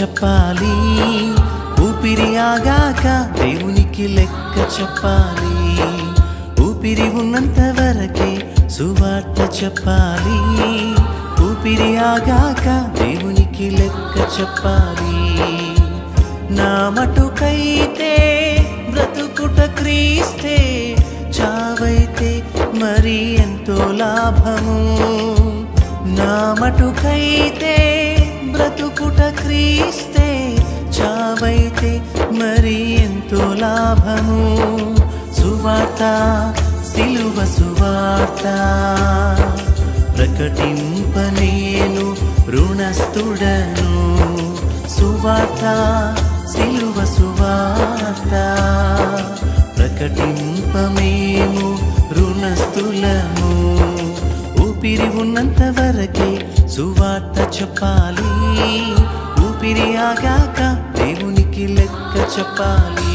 చెప్పాలి ఊపిరి ఆగాక దేవునికి లెక్క చెప్పాలి ఊపిరి ఉన్నంత వరకే సువార్త చెప్పాలి ఊపిరి ఆగాక దేవునికి లెక్క చెప్పాలి నా మటుకైతే బ్రతుకుట క్రీస్తే చావైతే మరి ఎంతో లాభము నా మటుకైతే బ్రతుకుట క్రీస్తే చావైతే మరి ఎంతో లాభము సువార్త సిలువ సువార్త ప్రకటింప నేను రుణస్థుడను సువార్త సిలువ సువార్త ప్రకటింప మేము రుణస్థులము ఊపిరి ఉన్నంత వరకే సువార్త చెప్పాలి ఊపిరి ఆగాక దేవునికి లెక్క చెప్పాలి